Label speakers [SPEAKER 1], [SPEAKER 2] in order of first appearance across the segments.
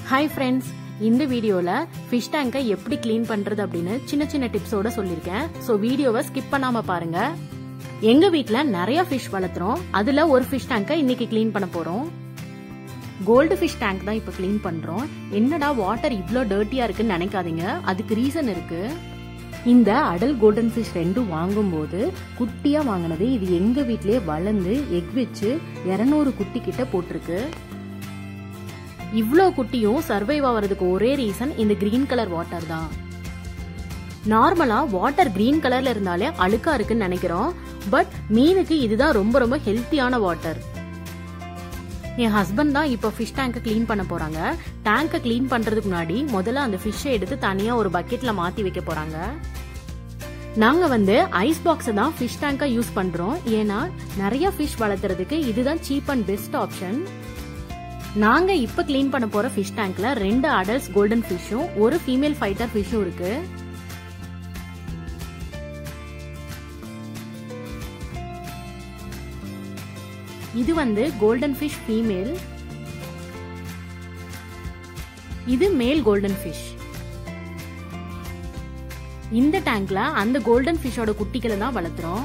[SPEAKER 1] hi friends இந்த வீடியோல fish டேங்கை எப்படி க்ளீன் பண்றது அப்படின்னு சின்ன சின்ன டிப்ஸோட சொல்லியிருக்கேன் ஸோ வீடியோவை ஸ்கிப் பண்ணாம பாருங்க எங்க வீட்ல நிறைய ஃபிஷ் வளர்த்துறோம் அதுல ஒரு ஃபிஷ் டேங்கை இன்னைக்கு க்ளீன் பண்ண போறோம் கோல்டு ஃபிஷ் டேங்க் தான் இப்போ க்ளீன் பண்றோம் என்னடா வாட்டர் இவ்ளோ டர்ட்டியா இருக்குன்னு நினைக்காதீங்க அதுக்கு ரீசன் இருக்கு இந்த அடல் கோல்டன் ஃபிஷ் ரெண்டும் வாங்கும்போது குட்டியா வாங்கினது இது எங்க வீட்லயே வளர்ந்து எக் வச்சு இருநூறு குட்டி கிட்ட போட்டிருக்கு இவ்ளோ குட்டியும் சர்வைவ் ஆகிறதுக்கு ஒரே ரீசன் இந்த கிரீன் கலர் வாட்டர் தான் நார்மலா வாட்டர் கிரீன் கலர்ல இருந்தாலே அழுக்கா இருக்குன்னு நினைக்கிறோம் பட் மீனுக்கு இதுதான் ரொம்ப ரொம்ப ஹெல்த்தியான வாட்டர் என் ஹஸ்பண்ட் தான் இப்போ ஃபிஷ் டேங்கை க்ளீன் பண்ண போறாங்க டேங்கை க்ளீன் பண்றதுக்கு முன்னாடி முதல்ல அந்த ஃபிஷ்ஷை எடுத்து தனியா ஒரு பக்கெட்ல மாத்தி வைக்க போறாங்க நாங்க வந்து ஐஸ் பாக்ஸை தான் ஃபிஷ் டேங்கா யூஸ் பண்றோம் ஏன்னா நிறைய ஃபிஷ் வளர்த்துறதுக்கு இதுதான் சீப் அண்ட் பெஸ்ட் ஆப்ஷன் நாங்க இப்ப க்ளீன் பண்ண போற ஃபிஷ் டேங்க்ல ரெண்டு அடல்ட்ஸ் கோல்டன் ஃபிஷ்ஷும் ஒரு ஃபீமேல் ஃபைட்டர் ஃபிஷ்ஷும் இருக்கு இது வந்து கோல்டன் ஃபிஷ் ஃபீமேல் இது மேல் கோல்டன் ஃபிஷ் இந்த டேங்க்ல அந்த கோல்டன் ஃபிஷ்ஷோட குட்டிகளை தான் வளர்த்துறோம்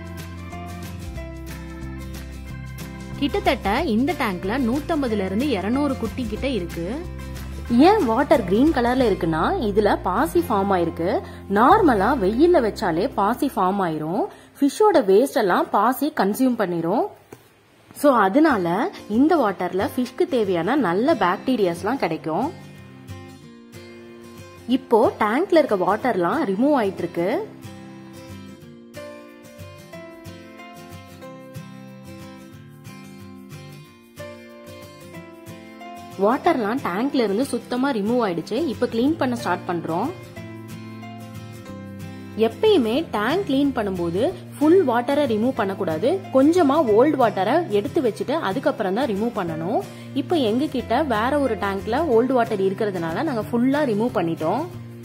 [SPEAKER 1] கிட்டத்தட்ட இந்த டேங்க்ல நூத்தம்பதுல இருந்து இருநூறு குட்டி கிட்ட இருக்கு ஏன் வாட்டர் கிரீன் கலர்ல இருக்குன்னா இதுல பாசி ஃபார்ம் ஆயிருக்கு நார்மலா வெயில்ல வச்சாலே பாசி ஃபார்ம் ஆயிரும் ஃபிஷ்ஷோட வேஸ்ட் எல்லாம் பாசி கன்சியூம் பண்ணிரும் ஸோ அதனால இந்த வாட்டர்ல ஃபிஷ்க்கு தேவையான நல்ல பாக்டீரியாஸ்லாம் கிடைக்கும் இப்போ டேங்க்ல இருக்க வாட்டர்லாம் ரிமூவ் ஆயிட்டு இருக்கு வாட்டர்லாம் டேங்க்ல இருந்து சுத்தமா ரிமூவ் ஆயிடுச்சு இப்போ க்ளீன் பண்ண ஸ்டார்ட் பண்றோம் எப்பயுமே டேங்க் க்ளீன் பண்ணும்போது ஃபுல் வாட்டரை ரிமூவ் பண்ணக்கூடாது கொஞ்சமா ஓல்டு வாட்டரை எடுத்து வச்சுட்டு அதுக்கப்புறம் தான் ரிமூவ் பண்ணணும் இப்போ எங்க கிட்ட வேற ஒரு டேங்க்ல ஓல்டு வாட்டர் இருக்கிறதுனால நாங்க ஃபுல்லா ரிமூவ் பண்ணிட்டோம்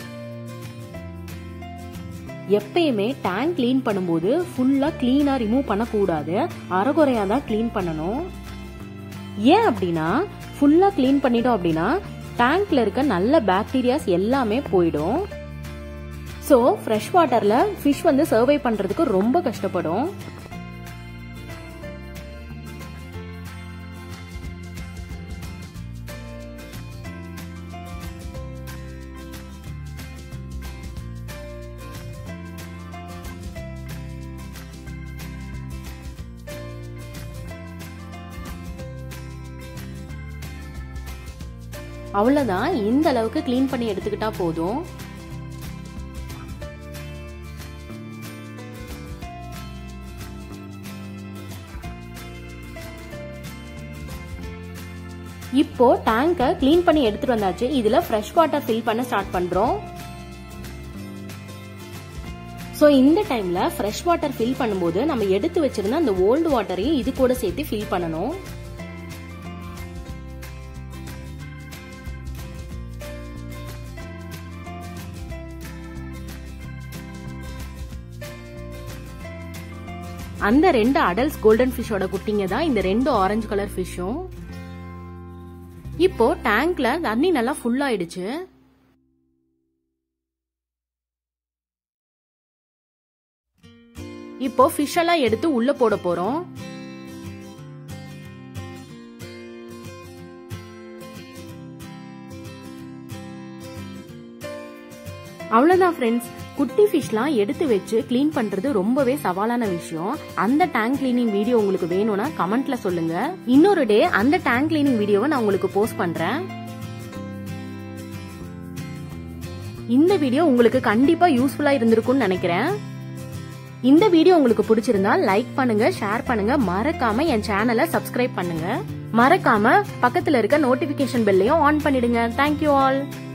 [SPEAKER 1] எப்பயுமே டேங்க் க்ளீன் பண்ணும்போது ஃபுல்லா கிளீனா ரிமூவ் பண்ணக்கூடாது அறகுறையா தான் க்ளீன் பண்ணணும் ஏன் அப்படின்னா ஃபுல்லா க்ளீன் பண்ணிட்டோம் அப்படின்னா டேங்க்ல இருக்க நல்ல பாக்டீரியாஸ் எல்லாமே போயிடும் ஸோ ஃப்ரெஷ் வாட்டர்ல ஃபிஷ் வந்து சர்வை பண்றதுக்கு ரொம்ப கஷ்டப்படும் அவ்வளவுதான் இந்த அளவுக்கு க்ளீன் பண்ணி எடுத்துக்கிட்டா போதும் இப்போ டேங்கை க்ளீன் பண்ணி எடுத்துட்டு வந்தாச்சு இதுல ஃப்ரெஷ் வாட்டர் ஃபில் பண்ண ஸ்டார்ட் பண்றோம் ஸோ இந்த டைம்ல ஃப்ரெஷ் வாட்டர் ஃபில் பண்ணும்போது நம்ம எடுத்து வச்சிருந்த அந்த ஓல்டு வாட்டரையும் இது கூட சேர்த்து ஃபில் பண்ணணும் அந்த ரெண்டு அடல்ட்ஸ் கோல்டன் ஃபிஷ்ஷோட குட்டிங்க தான் இந்த ரெண்டு ஆரஞ்சு கலர் ஃபிஷ்ஷும் இப்போ டேங்க்ல தண்ணி நல்லா ஃபுல் ஆயிடுச்சு இப்போ ஃபிஷ் எல்லாம் எடுத்து உள்ள போட போறோம் அவ்வளவுதான் ஃப்ரெண்ட்ஸ் குட்டி ஃபிஷ்லாம் எடுத்து வச்சு க்ளீன் பண்றது ரொம்பவே சவாலான விஷயம் அந்த டேங்க் கிளீனிங் வீடியோ உங்களுக்கு வேணும்னா கமெண்ட்ல சொல்லுங்க இன்னொரு டே அந்த டேங்க் கிளீனிங் வீடியோவை நான் உங்களுக்கு போஸ்ட் பண்றேன் இந்த வீடியோ உங்களுக்கு கண்டிப்பா யூஸ்ஃபுல்லா இருந்திருக்கும்னு நினைக்கிறேன் இந்த வீடியோ உங்களுக்கு பிடிச்சிருந்தா லைக் பண்ணுங்க ஷேர் பண்ணுங்க மறக்காம என் சேனலை சப்ஸ்கிரைப் பண்ணுங்க மறக்காம பக்கத்துல இருக்க நோட்டிபிகேஷன் பெல்லையும் ஆன் பண்ணிடுங்க தேங்க்யூ ஆல்